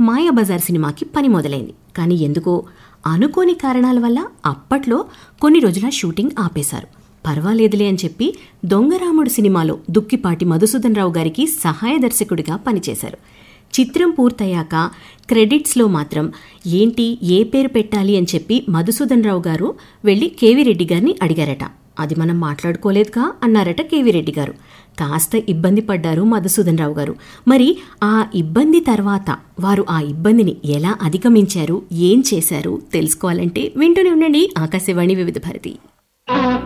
మాయాబజార్ సినిమాకి పని మొదలైంది కానీ ఎందుకో అనుకోని కారణాల వల్ల అప్పట్లో కొన్ని రోజుల షూటింగ్ ఆపేశారు పర్వాలేదులే అని చెప్పి దొంగరాముడు సినిమాలో దుక్కిపాటి మధుసూదన్ రావు గారికి సహాయ దర్శకుడిగా పనిచేశారు చిత్రం పూర్తయ్యాక క్రెడిట్స్లో మాత్రం ఏంటి ఏ పేరు పెట్టాలి అని చెప్పి మధుసూదన్ రావు గారు వెళ్ళి కేవీ రెడ్డి గారిని అడిగారట అది మనం మాట్లాడుకోలేదుగా అన్నారట కేవీ రెడ్డి గారు కాస్త ఇబ్బంది పడ్డారు మధుసూదన్ రావు గారు మరి ఆ ఇబ్బంది తర్వాత వారు ఆ ఇబ్బందిని ఎలా అధిగమించారు ఏం చేశారు తెలుసుకోవాలంటే వింటూనే ఉండండి ఆకాశవాణి వివిధ భారతి